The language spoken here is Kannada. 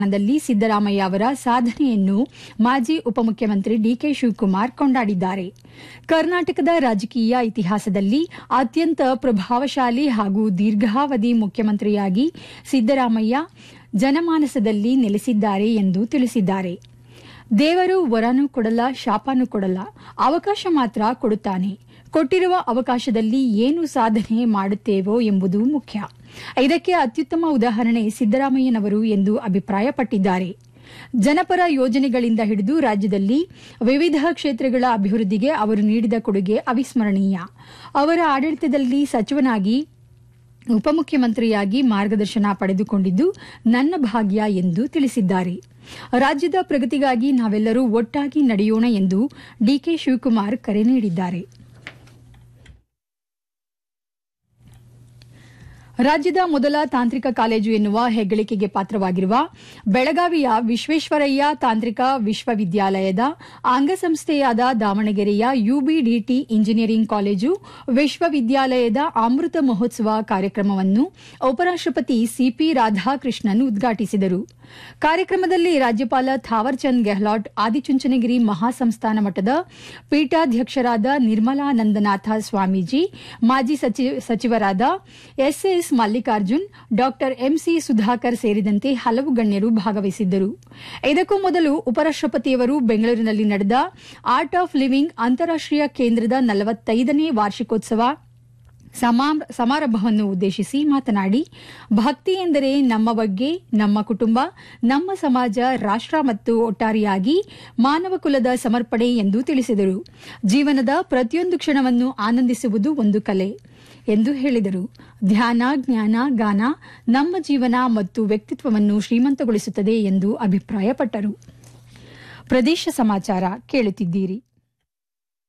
ದಲ್ಲಿ ಸಿದ್ದರಾಮಯ್ಯ ಅವರ ಸಾಧನೆಯನ್ನು ಮಾಜಿ ಉಪಮುಖ್ಯಮಂತ್ರಿ ಡಿಕೆ ಶಿವಕುಮಾರ್ ಕೊಂಡಾಡಿದ್ದಾರೆ ಕರ್ನಾಟಕದ ರಾಜಕೀಯ ಇತಿಹಾಸದಲ್ಲಿ ಅತ್ಯಂತ ಪ್ರಭಾವಶಾಲಿ ಹಾಗೂ ದೀರ್ಘಾವಧಿ ಮುಖ್ಯಮಂತ್ರಿಯಾಗಿ ಸಿದ್ದರಾಮಯ್ಯ ಜನಮಾನಸದಲ್ಲಿ ನೆಲೆಸಿದ್ದಾರೆ ಎಂದು ತಿಳಿಸಿದ್ದಾರೆ ದೇವರು ವರನೂ ಕೊಡಲ್ಲ ಶಾಪನೂ ಕೊಡಲ್ಲ ಅವಕಾಶ ಮಾತ್ರ ಕೊಡುತ್ತಾನೆ ಕೊಟ್ಟಿರುವ ಅವಕಾಶದಲ್ಲಿ ಏನು ಸಾಧನೆ ಮಾಡುತ್ತೇವೋ ಎಂಬುದು ಮುಖ್ಯ ಇದಕ್ಕೆ ಅತ್ಯುತ್ತಮ ಉದಾಹರಣೆ ಸಿದ್ದರಾಮಯ್ಯನವರು ಎಂದು ಅಭಿಪ್ರಾಯಪಟ್ಟಿದ್ದಾರೆ ಜನಪರ ಯೋಜನೆಗಳಿಂದ ಹಿಡಿದು ರಾಜ್ಯದಲ್ಲಿ ವಿವಿಧ ಕ್ಷೇತ್ರಗಳ ಅಭಿವೃದ್ಧಿಗೆ ಅವರು ನೀಡಿದ ಕೊಡುಗೆ ಅವಿಸ್ಮರಣೀಯ ಅವರ ಆಡಳಿತದಲ್ಲಿ ಸಚಿವನಾಗಿ ಉಪಮುಖ್ಯಮಂತ್ರಿಯಾಗಿ ಮಾರ್ಗದರ್ಶನ ಪಡೆದುಕೊಂಡಿದ್ದು ನನ್ನ ಭಾಗ್ಯ ಎಂದು ತಿಳಿಸಿದ್ದಾರೆ ರಾಜ್ಯದ ಪ್ರಗತಿಗಾಗಿ ನಾವೆಲ್ಲರೂ ಒಟ್ಟಾಗಿ ನಡೆಯೋಣ ಎಂದು ಡಿಕೆ ಶಿವಕುಮಾರ್ ಕರೆ ನೀಡಿದ್ದಾರೆ ರಾಜ್ಯದ ಮೊದಲ ತಾಂತ್ರಿಕ ಕಾಲೇಜು ಎನ್ನುವ ಹೆಗ್ಗಳಿಕೆಗೆ ಪಾತ್ರವಾಗಿರುವ ಬೆಳಗಾವಿಯ ವಿಶ್ವೇಶ್ವರಯ್ಯ ತಾಂತ್ರಿಕ ವಿಶ್ವವಿದ್ಯಾಲಯದ ಅಂಗಸಂಸ್ಥೆಯಾದ ದಾವಣಗೆರೆಯ ಯುಬಿಡಿಟಿ ಇಂಜಿನಿಯರಿಂಗ್ ಕಾಲೇಜು ವಿಶ್ವವಿದ್ಯಾಲಯದ ಅಮೃತ ಮಹೋತ್ಸವ ಕಾರ್ಯಕ್ರಮವನ್ನು ಉಪರಾಷ್ಟಪತಿ ಸಿಪಿ ರಾಧಾಕೃಷ್ಣನ್ ಉದ್ಘಾಟಿಸಿದರು ಕಾರ್ಯಕ್ರಮದಲ್ಲಿ ರಾಜ್ಯಪಾಲ ಥಾವರ್ಚಂದ್ ಗೆಹ್ಲಾಟ್ ಆದಿಚುಂಚನಗಿರಿ ಮಹಾಸಂಸ್ಥಾನ ಮಠದ ಪೀಠಾಧ್ಯಕ್ಷರಾದ ನಿರ್ಮಲಾನಂದನಾಥ ಸ್ವಾಮೀಜಿ ಮಾಜಿ ಸಚಿವರಾದ ಎಸ್ಎಸ್ ಮಲ್ಲಿಕಾರ್ಜುನ್ ಡಾ ಎಂಸಿ ಸುಧಾಕರ್ ಸೇರಿದಂತೆ ಹಲವು ಗಣ್ಯರು ಭಾಗವಹಿಸಿದ್ದರು ಇದಕ್ಕೂ ಮೊದಲು ಉಪರಾಷ್ಟಪತಿಯವರು ಬೆಂಗಳೂರಿನಲ್ಲಿ ನಡೆದ ಆರ್ಟ್ ಆಫ್ ಲಿವಿಂಗ್ ಅಂತಾರಾಷ್ಟೀಯ ಕೇಂದ್ರದ ನಲವತ್ತೈದನೇ ವಾರ್ಷಿಕೋತ್ಸವ ಸಮಾರಂಭವನ್ನು ಉದ್ದೇಶಿಸಿ ಮಾತನಾಡಿ ಭಕ್ತಿ ಎಂದರೆ ನಮ್ಮ ಬಗ್ಗೆ ನಮ್ಮ ಕುಟುಂಬ ನಮ್ಮ ಸಮಾಜ ರಾಷ್ಟ ಮತ್ತು ಒಟ್ಟಾರೆಯಾಗಿ ಮಾನವ ಕುಲದ ಸಮರ್ಪಣೆ ಎಂದು ತಿಳಿಸಿದರು ಜೀವನದ ಪ್ರತಿಯೊಂದು ಕ್ಷಣವನ್ನು ಆನಂದಿಸುವುದು ಒಂದು ಕಲೆ ಎಂದು ಹೇಳಿದರು ಧ್ಯಾನ ಜ್ಞಾನ ಗಾನ ನಮ್ಮ ಜೀವನ ಮತ್ತು ವ್ಯಕ್ತಿತ್ವವನ್ನು ಶ್ರೀಮಂತಗೊಳಿಸುತ್ತದೆ ಎಂದು ಅಭಿಪ್ರಾಯಪಟ್ಟರು ಪ್ರದೇಶ ಸಮಾಚಾರ ಕೇಳುತ್ತಿದ್ದೀರಿ